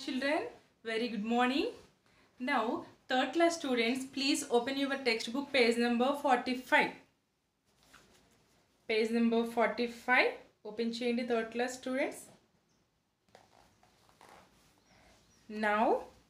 children very good morning now third class students please open your textbook page number 45 page number 45 open చేయండి third class students now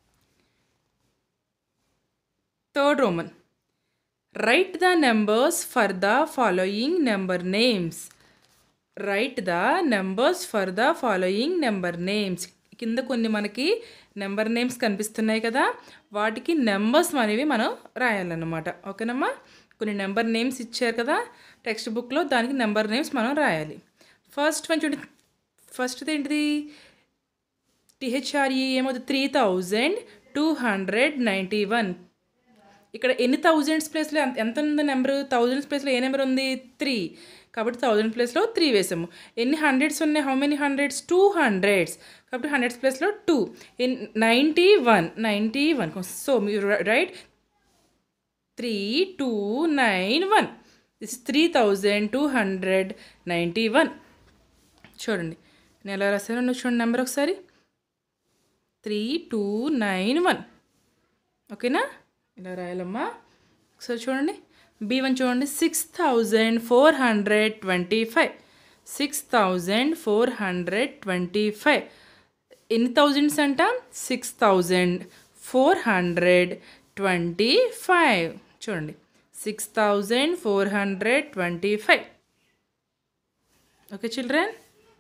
third roman write the numbers for the following number names write the numbers for the following number names కింద కొన్ని మనకి number names కనిపిస్తున్నాయి కదా వాటికి numbers అనేవి మనం రాయాలన్నమాట ఓకేనమ్మా కొన్ని నెంబర్ నేమ్స్ ఇచ్చారు కదా టెక్స్ట్ బుక్లో దానికి నెంబర్ నేమ్స్ మనం రాయాలి ఫస్ట్ వన్ చూడండి ఫస్ట్ ఏంటిది టిహెచ్ఆర్ఈ ఏమవుతుంది three thousand two hundred ninety one ఇక్కడ ఎన్ని థౌజండ్స్ ప్లేస్లో ఎంత ఎంత ఉంది నెంబర్ థౌజండ్స్ ప్లేస్లో ఏ నెంబర్ ఉంది త్రీ కాబట్టి థౌజండ్ ప్లేస్లో త్రీ వేసాము ఎన్ని హండ్రెడ్స్ ఉన్నాయి how many hundreds two hundreds కాబట్టి హండ్రెడ్స్ ప్లేస్లో two and ninety one ninety one so మీరు write three two nine one this three thousand two hundred ninety one చూడండి నేను ఎలా రాశాను నువ్వు చూడండి నెంబర్ ఒకసారి త్రీ టూ నైన్ వన్ ఓకేనా ఇలా రాయాలమ్మా ఒకసారి చూడండి బి వన్ చూడండి six thousand four hundred twenty five six thousand four hundred twenty five ఎన్ని థౌజండ్స్ అంట six thousand four hundred twenty five చూడండి six thousand four hundred twenty five okay children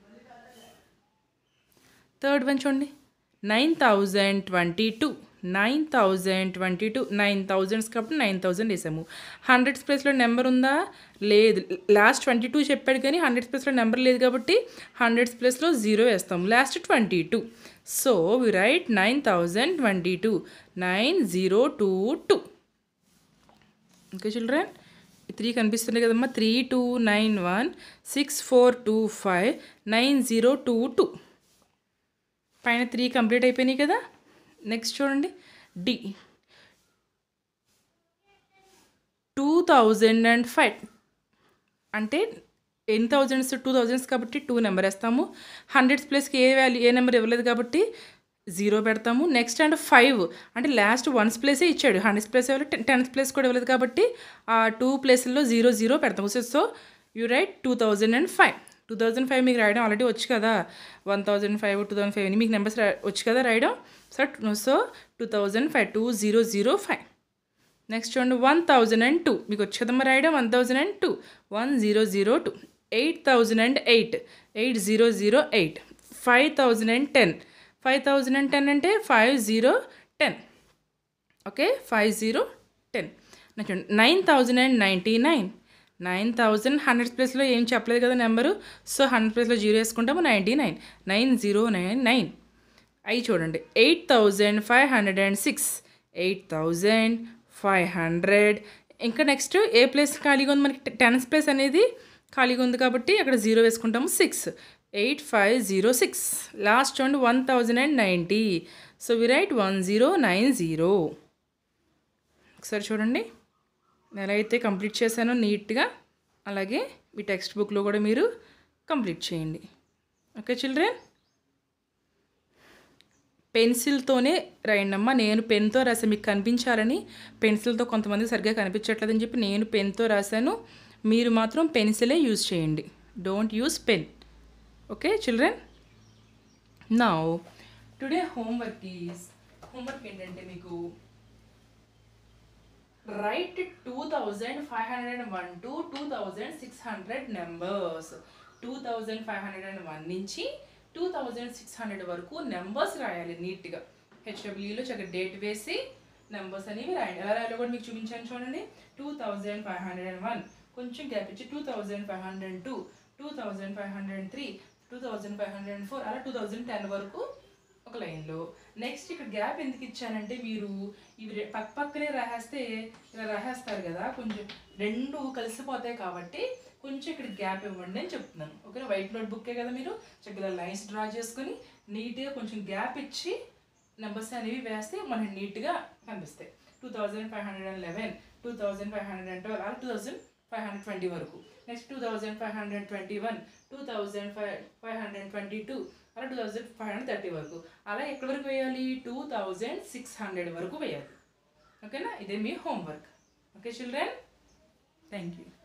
third one చూడండి nine thousand twenty two nine thousand twenty two nine thousands కాబట్టి nine thousand వేసాము hundreds ప్లేస్లో number ఉందా లేదు last twenty two చెప్పాడు కానీ hundreds ప్లేస్లో నెంబర్ లేదు కాబట్టి హండ్రెడ్స్ ప్లేస్లో జీరో వేస్తాం last twenty two so we write nine thousand twenty two nine zero two two okay children three కనిపిస్తున్నాయి కదమ్మా three two nine one six four two five nine zero two two పైన three complete అయిపోయినాయి కదా next చూడండి D two thousand and five అంటే ఎన్ని thousands two thousands కాబట్టి two number వేస్తాము హండ్రెడ్స్ ప్లేస్కి ఏ వాల్యూ ఏ నెంబర్ ఇవ్వలేదు కాబట్టి జీరో పెడతాము నెక్స్ట్ అండ్ ఫైవ్ అంటే లాస్ట్ వన్స్ ప్లేసే ఇచ్చాడు హండ్రెడ్స్ ప్లేస్ ఇవ్వలేదు టెన్త్ ప్లేస్ కూడా ఇవ్వలేదు కాబట్టి ఆ టూ ప్లేస్లో జీరో జీరో పెడతాము so so you write two thousand and five two thousand five మీకు రాయడం ఆల్రెడీ వచ్చు కదా one thousand five two thousand five మీకు నెంబర్స్ వచ్చు కదా రాయడం so so two thousand five two zero zero five next చూడండి వన్ థౌజండ్ అండ్ టూ మీకు వచ్చు కదమ్మా రాయడం one thousand and two one zero zero two eight thousand and eight eight zero zero eight five thousand and ten five thousand and ten అంటే five zero ten okay five zero ten చూడండి nine thousand and ninety nine nine thousand hundred ప్లేస్లో ఏం చెప్పలేదు కదా number so hundred ప్లేస్లో zero వేసుకుంటాము ninety nine nine zero nine nine అవి చూడండి eight thousand five hundred and six eight thousand five hundred ఇంకా నెక్స్ట్ ఏ ప్లేస్ ఖాళీగా ఉంది మనకి టెన్స్ ప్లేస్ అనేది ఖాళీగా ఉంది కాబట్టి అక్కడ జీరో వేసుకుంటాము six eight five zero six last చూడండి one thousand and ninety so we write one zero nine zero ఒకసారి చూడండి ఎలా అయితే కంప్లీట్ చేశానో నీట్గా అలాగే మీ టెక్స్ట్ బుక్లో కూడా మీరు కంప్లీట్ చేయండి ఓకే చిల్డ్రన్ పెన్సిల్తోనే రాయండి అమ్మా నేను పెన్తో రాసాను మీకు కనిపించాలని పెన్సిల్తో కొంతమంది సరిగ్గా కనిపించట్లేదని చెప్పి నేను పెన్తో రాశాను మీరు మాత్రం పెన్సిలే యూజ్ చేయండి don't use pen okay children నా టుడే హోంవర్క్ ఈజ్ హోంవర్క్ ఏంటంటే మీకు write two thousand five hundred and one to two thousand six hundred numbers two thousand five hundred and one నుంచి టూ థౌజండ్ సిక్స్ హండ్రెడ్ వరకు numbers రాయాలి నీట్గా హెచ్డబ్ల్యూలో చక్కగా date వేసి numbers అనేవి రాయండి ఎలా రాయాలో కూడా మీకు చూపించాను చూడండి two thousand five hundred and one కొంచెం గ్యాప్ ఇచ్చి two thousand five hundred two two thousand five hundred three two thousand five hundred four అలా టూ థౌజండ్ టెన్ వరకు ఒక లైన్లో నెక్స్ట్ ఇక్కడ గ్యాప్ ఎందుకు ఇచ్చానంటే మీరు ఇవి పక్క పక్కనే రాసేస్తే ఇలా రాసేస్తారు కదా కొంచెం రెండు కలిసిపోతాయి కాబట్టి కొంచెం ఇక్కడ గ్యాప్ ఇవ్వండి అని చెప్తున్నాను ఓకే వైట్ నోట్ బుక్కే కదా మీరు చక్కగా లైన్స్ డ్రా చేసుకొని నీట్గా కొంచెం గ్యాప్ ఇచ్చి నెంబర్స్ అనేవి వేస్తే మనకి నీట్గా కనిపిస్తాయి two thousand five hundred and eleven two thousand five hundred and twelve అలా two thousand five hundred twenty వరకు next two thousand five hundred twenty one two thousand five five hundred twenty two అలా two thousand five hundred thirty వరకు అలా ఎక్కడి వరకు వేయాలి two thousand six hundred వరకు వేయాలి ఓకేనా ఇదే మీ homework okay children thank you